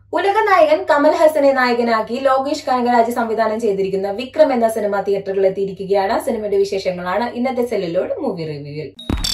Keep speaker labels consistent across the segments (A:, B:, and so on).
A: ഉലക നായകൻ കമൽ ഹസനെ നായകനാക്കി ലോകേഷ് കനകരാജ് സംവിധാനം ചെയ്തിരിക്കുന്ന വിക്രം എന്ന സിനിമ തിയേറ്ററിൽ എത്തിയിരിക്കുകയാണ് സിനിമയുടെ വിശേഷങ്ങളാണ് ഇന്നത്തെ സെല്ലിലോട് മൂവി റിവ്യൂവിൽ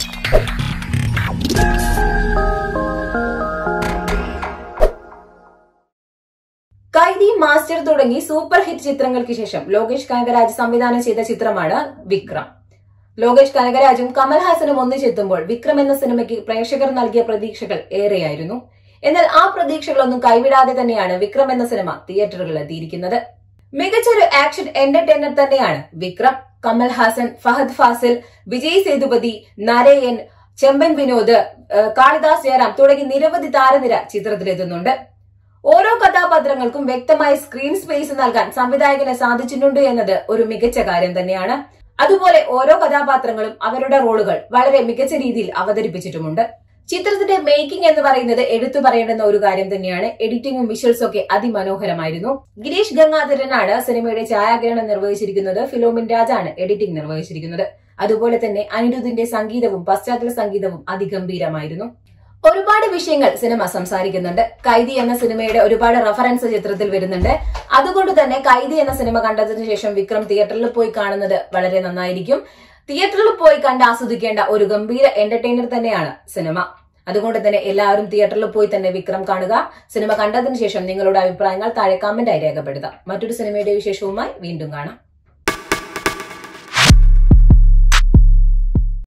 A: കൈദി മാസ്റ്റർ തുടങ്ങി സൂപ്പർ ഹിറ്റ് ചിത്രങ്ങൾക്ക് ശേഷം ലോകേഷ് കനകരാജ് സംവിധാനം ചെയ്ത ചിത്രമാണ് വിക്രം ലോകേഷ് കനകരാജും കമൽഹാസനും ഒന്നിച്ചെത്തുമ്പോൾ വിക്രം എന്ന സിനിമയ്ക്ക് പ്രേക്ഷകർ നൽകിയ പ്രതീക്ഷകൾ ഏറെയായിരുന്നു എന്നാൽ ആ പ്രതീക്ഷകളൊന്നും കൈവിടാതെ തന്നെയാണ് വിക്രം എന്ന സിനിമ തിയേറ്ററുകളിൽ എത്തിയിരിക്കുന്നത് മികച്ചൊരു ആക്ഷൻ എന്റർടൈനർ തന്നെയാണ് വിക്രം കമൽഹാസൻ ഫഹദ് ഫാസിൽ വിജയ് സേതുപതി നരയൻ ചെമ്പൻ വിനോദ് ഏഹ് കാളിദാസ് ജയറാം തുടങ്ങി നിരവധി താരനിര ചിത്രത്തിലെത്തുന്നുണ്ട് ഓരോ കഥാപാത്രങ്ങൾക്കും വ്യക്തമായ സ്ക്രീൻ സ്പേസ് നൽകാൻ സംവിധായകന് സാധിച്ചിട്ടുണ്ട് എന്നത് ഒരു മികച്ച കാര്യം തന്നെയാണ് അതുപോലെ ഓരോ കഥാപാത്രങ്ങളും അവരുടെ റോളുകൾ വളരെ മികച്ച രീതിയിൽ അവതരിപ്പിച്ചിട്ടുമുണ്ട് ചിത്രത്തിന്റെ മേക്കിംഗ് എന്ന് പറയുന്നത് എടുത്തു പറയേണ്ടുന്ന ഒരു കാര്യം തന്നെയാണ് എഡിറ്റിംഗും വിഷ്വൽസും ഒക്കെ അതിമനോഹരമായിരുന്നു ഗിരീഷ് ഗംഗാധരനാണ് സിനിമയുടെ ഛായാഗ്രഹണം നിർവഹിച്ചിരിക്കുന്നത് ഫിലോമിൻ രാജാണ് എഡിറ്റിംഗ് നിർവഹിച്ചിരിക്കുന്നത് അതുപോലെ തന്നെ അനിരുദ്ധിന്റെ സംഗീതവും പശ്ചാത്തല സംഗീതവും അതിഗംഭീരമായിരുന്നു ഒരുപാട് വിഷയങ്ങൾ സിനിമ സംസാരിക്കുന്നുണ്ട് കൈദി എന്ന സിനിമയുടെ ഒരുപാട് റെഫറൻസ് ചിത്രത്തിൽ വരുന്നുണ്ട് അതുകൊണ്ട് തന്നെ കൈദി എന്ന സിനിമ കണ്ടതിന് ശേഷം വിക്രം തിയേറ്ററിൽ പോയി കാണുന്നത് വളരെ നന്നായിരിക്കും തിയേറ്ററിൽ പോയി കണ്ട് ആസ്വദിക്കേണ്ട ഒരു ഗംഭീര എന്റർടൈനർ തന്നെയാണ് സിനിമ അതുകൊണ്ട് തന്നെ എല്ലാവരും തിയേറ്ററിൽ പോയി തന്നെ വിക്രം കാണുക സിനിമ കണ്ടതിന് ശേഷം നിങ്ങളുടെ അഭിപ്രായങ്ങൾ താഴെ കമന്റായി രേഖപ്പെടുത്താം മറ്റൊരു സിനിമയുടെ വിശേഷവുമായി വീണ്ടും കാണാം